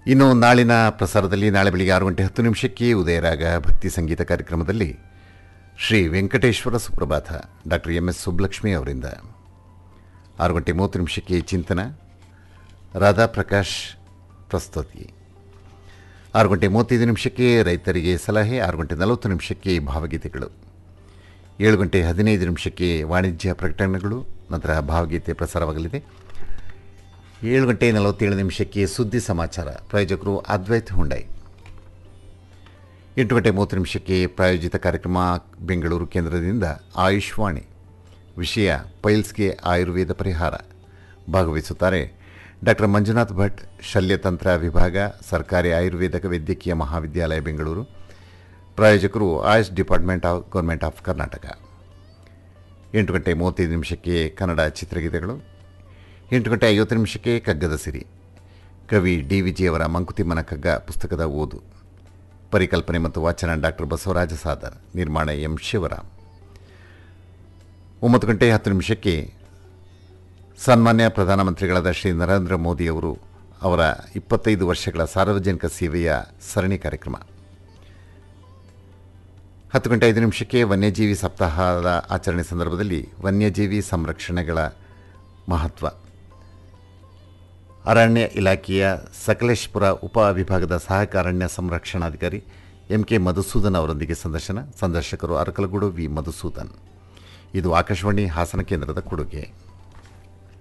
ಇನ್ನು ನಾಳಿನ ಪ್ರಸಾರದಲ್ಲಿ ನಾಳೆ ಬೆಳಿಗ್ಗೆ ಆರು ಗಂಟೆ ಹತ್ತು ನಿಮಿಷಕ್ಕೆ ಉದಯರಾಗ ಭಕ್ತಿ ಸಂಗೀತ ಕಾರ್ಯಕ್ರಮದಲ್ಲಿ ಶ್ರೀ ವೆಂಕಟೇಶ್ವರ ಸುಪ್ರಭಾತ ಡಾಕ್ಟರ್ ಎಂ ಎಸ್ ಸುಬ್ಬಲಕ್ಷ್ಮಿ ಅವರಿಂದ ಆರು ಗಂಟೆ ಮೂವತ್ತು ನಿಮಿಷಕ್ಕೆ ಚಿಂತನ ರಾಧಾ ಪ್ರಕಾಶ್ ಪ್ರಸ್ತುತಿ ಆರು ಗಂಟೆ ಮೂವತ್ತೈದು ನಿಮಿಷಕ್ಕೆ ರೈತರಿಗೆ ಸಲಹೆ ಆರು ಗಂಟೆ ನಲವತ್ತು ನಿಮಿಷಕ್ಕೆ ಭಾವಗೀತೆಗಳು ಏಳು ಗಂಟೆ ಹದಿನೈದು ನಿಮಿಷಕ್ಕೆ ವಾಣಿಜ್ಯ ಪ್ರಕಟಣೆಗಳು ನಂತರ ಭಾವಗೀತೆ ಪ್ರಸಾರವಾಗಲಿದೆ ಏಳು ಗಂಟೆ ನಲವತ್ತೇಳು ನಿಮಿಷಕ್ಕೆ ಸುದ್ದಿ ಸಮಾಚಾರ ಪ್ರಾಯೋಜಕರು ಅದ್ವೈತ್ ಹುಂಡೈ ಎಂಟು ಗಂಟೆ ಮೂವತ್ತು ನಿಮಿಷಕ್ಕೆ ಪ್ರಾಯೋಜಿತ ಕಾರ್ಯಕ್ರಮ ಬೆಂಗಳೂರು ಕೇಂದ್ರದಿಂದ ಆಯುಷ್ವಾಣಿ ವಿಷಯ ಪೈಲ್ಸ್ಗೆ ಆಯುರ್ವೇದ ಪರಿಹಾರ ಭಾಗವಹಿಸುತ್ತಾರೆ ಡಾಕ್ಟರ್ ಮಂಜುನಾಥ್ ಭಟ್ ಶಲ್ಯತಂತ್ರ ವಿಭಾಗ ಸರ್ಕಾರಿ ಆಯುರ್ವೇದಕ ವೈದ್ಯಕೀಯ ಮಹಾವಿದ್ಯಾಲಯ ಬೆಂಗಳೂರು ಪ್ರಾಯೋಜಕರು AYUSH department of government of Karnataka ಎಂಟು ಗಂಟೆ ಮೂವತ್ತೈದು ನಿಮಿಷಕ್ಕೆ ಕನ್ನಡ ಚಿತ್ರಗೀತೆಗಳು ಎಂಟು ಗಂಟೆ ಐವತ್ತು ನಿಮಿಷಕ್ಕೆ ಕಗ್ಗದ ಸಿರಿ ಕವಿ ಡಿ ವಿಜಿಯವರ ಮಂಕುತಿಮ್ಮನ ಕಗ್ಗ ಪುಸ್ತಕದ ಓದು ಪರಿಕಲ್ಪನೆ ಮತ್ತು ವಾಚನ ಡಾಕ್ಟರ್ ಬಸವರಾಜ ಸಾದರ್ ನಿರ್ಮಾಣ ಎಂ ಶಿವರಾಮ್ ಒಂಬತ್ತು ಗಂಟೆ ಹತ್ತು ನಿಮಿಷಕ್ಕೆ ಸನ್ಮಾನ್ಯ ಪ್ರಧಾನಮಂತ್ರಿಗಳಾದ ಶ್ರೀ ನರೇಂದ್ರ ಮೋದಿಯವರು ಅವರ ಇಪ್ಪತ್ತೈದು ವರ್ಷಗಳ ಸಾರ್ವಜನಿಕ ಸೇವೆಯ ಸರಣಿ ಕಾರ್ಯಕ್ರಮ ಹತ್ತು ಗಂಟೆ ಐದು ನಿಮಿಷಕ್ಕೆ ವನ್ಯಜೀವಿ ಸಪ್ತಾಹದ ಆಚರಣೆ ಸಂದರ್ಭದಲ್ಲಿ ವನ್ಯಜೀವಿ ಸಂರಕ್ಷಣೆಗಳ ಮಹತ್ವ ಅರಣ್ಯ ಇಲಾಖೆಯ ಸಕಲೇಶ್ಪುರ ಉಪ ವಿಭಾಗದ ಸಹಾಯಕ ಅರಣ್ಯ ಸಂರಕ್ಷಣಾಧಿಕಾರಿ ಎಂ ಕೆ ಮಧುಸೂದನ್ ಅವರೊಂದಿಗೆ ಸಂದರ್ಶನ ಸಂದರ್ಶಕರು ಅರಕಲಗೂಡು ವಿ ಮಧುಸೂದನ್ ಇದು ಆಕಾಶವಾಣಿ ಹಾಸನ ಕೇಂದ್ರದ ಕೊಡುಗೆ